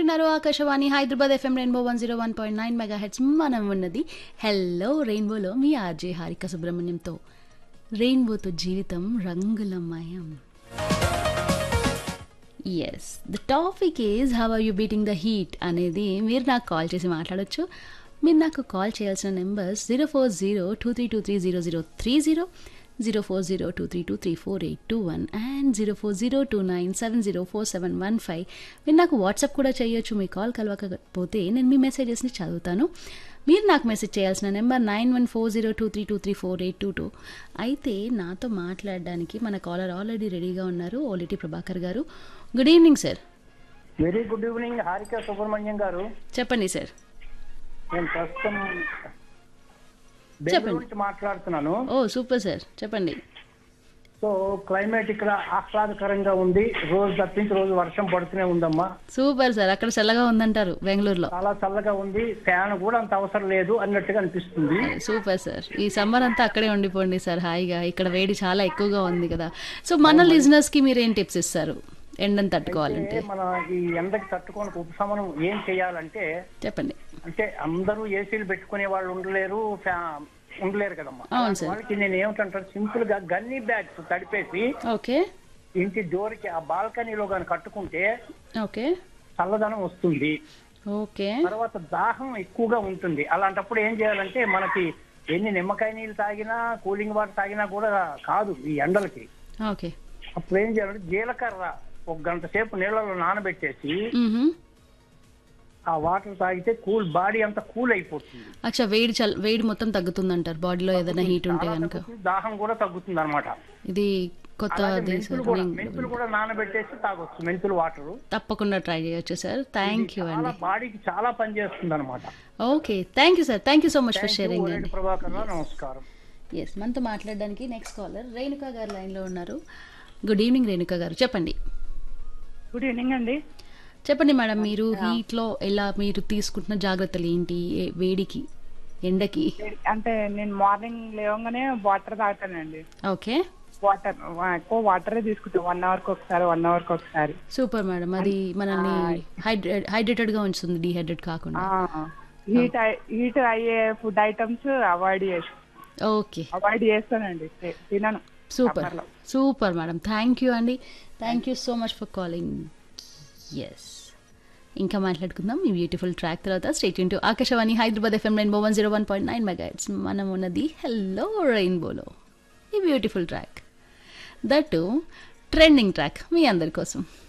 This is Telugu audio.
వింటున్నారు Akashvani Hyderabad FM rainbow one zero one point nine mega hertz మనం ఉన్నది హెల్లో రెయిన్బోలో మీ ఆర్జే హారిక సుబ్రహ్మణ్యంతో రెయిన్బోతో జీవితం రంగులమయం yes the topic is how are you beating the heat అనేది మీరు నాకు కాల్ చేసి మాట్లాడొచ్చు మీరు నాకు కాల్ చేయాల్సిన numbers zero four zero two three two three zero zero three zero zero four zero two three two three four eight two one and zero four zero two nine seven zero four seven one five మీరు నాకు వాట్సాప్ కూడా చేయొచ్చు మీ కాల్ కలవకపోతే నేను మీ మెసేజెస్ని చదువుతాను మీరు నాకు మెసేజ్ చేయాల్సిన number nine one four zero two three two three four eight two two అయితే నాతో మాట్లాడడానికి మన కాలర్ ఆల్రెడీ రెడీగా ఉన్నారు ఓలిటి Prabhakar garu good evening sir very good evening Harika Subrahmanyam garu చెప్పండి సార్ నేను ప్రస్తుతం బెంగళూరు నుంచి మాట్లాడుతున్నాను ఓ సూపర్ సార్ చెప్పండి సో క్లైమేట్ ఇక్కడ ఆహ్లాదకరంగా ఉంది రోజు తప్పించి రోజు వర్షం పడుతూనే ఉందమ్మా సూపర్ సార్ అక్కడ చల్లగా ఉందంటారు బెంగళూరులో చాలా చల్లగా ఉంది ఫ్యాన్ కూడా అంత అవసరం లేదు అన్నట్టుగా అనిపిస్తుంది సూపర్ సార్ ఈ సమ్మర్ అంతా అక్కడే ఉండిపోండి సార్ హాయిగా ఇక్కడ వేడి చాలా ఎక్కువగా ఉంది కదా సో మన లిజినెస్ కి మీరు ఏం టిప్స్ ఇస్తారు ఎండను తట్టుకోవాలంటే అంటే మన ఈ ఎండకి తట్టుకొని ఉపశమనం ఏం చేయాలంటే చెప్పండి అంటే అందరూ ఏసీలు పెట్టుకునే వాళ్ళు ఉండలేరు ఫ్యా- ఉండలేరు కదమ్మా అవును సార్ వాళ్ళకి నేను ఏమిటంటే సింపుల్ గా గన్నీ బ్యాగ్స్ తడిపేసి ఓకే ఇంటి డోర్కి ఆ బాల్కనీలో కానీ కట్టుకుంటే ఓకే చల్లదనం వస్తుంది ఓకే తర్వాత దాహం ఎక్కువగా ఉంటుంది అలాంటప్పుడు ఏం చేయాలంటే మనకి ఎన్ని నిమ్మకాయ నీళ్ళు తాగినా కూలింగ్ వాటర్ తాగినా కూడా కాదు ఈ ఎండలకి ఓకే అప్పుడు ఏం చేయాలంటే జీలకర్ర ఒక గంట సేపు నీళ్ళలో నానబెట్టేసి మ్మ్హమ్. ఆ వాటర్ తాగితే కూల్ బాడీ అంతా కూల్ అయిపోతుంది అచ్చా వేడి చల్ వేడి మొత్తం తగ్గుతుందంటారు బాడీలో ఏదైనా హీట్ ఉంటే చాలా కనుక తగ్గుతుంది, దాహం కూడా తగ్గుతుంది అనమాట ఇది కొత్త అది మెంతులు సార్ కూడా నేను మెంతులు కూడా నానబెట్టేసి తాగొచ్చు మెంతులు వాటర్ తప్పకుండా ట్రై చేయొచ్చు సార్ థ్యాంక్ యూ చాలా అండి బాడీకి చాలా పనిచేస్తుంది అనమాట okay thank you sir thank you so much for sharing అండి ప్రభాకర్ రావు, నమస్కారం ఎస్ మనతో మాట్లాడడానికి నెక్స్ట్ కాలర్ రేణుకా గారు లైన్లో ఉన్నారు గుడ్ ఈవినింగ్ రేణుకా గారు చెప్పండి గుడ్ ఈవినింగ్ అండి చెప్పండి మేడం మీరు హీట్లో ఎలా మీరు తీసుకుంటున్న జాగ్రత్తలు ఏంటి ఏ- వేడికి ఎండకి అంటే నేను మార్నింగ్ లేవగానే వాటర్ తాగుతానండి ఓకే వాటర్ ఎక్కువ వాటరే తీసుకుంటాను వన్ అవర్కి ఒకసారి వన్ అవర్కి ఒకసారి సూపర్ మేడం అది మనల్ని హైడ్రేట్ హైడ్రేటెడ్గా ఉంచుతుంది డిహైడ్రేట్ కాకుండా హీట్ హీట్ అయ్యే ఫుడ్ ఐటమ్స్ అవాయిడ్ చేసి ఓకే అవాయిడ్ చేస్తానండి తి- తినను సూపర్ Summer లో. సూపర్ మేడం థ్యాంక్ యూ అండి thank you so much for calling yes ఇంకా మాట్లాడుకుందాం ఈ బ్యూటిఫుల్ ట్రాక్ తర్వాత stay tuned to Akashvani Hyderabad FM rainbow one zero one point nine mega మనం ఉన్నది హెల్లో రెయిన్బోలో ఈ beautiful track that trending track మీ అందరి కోసం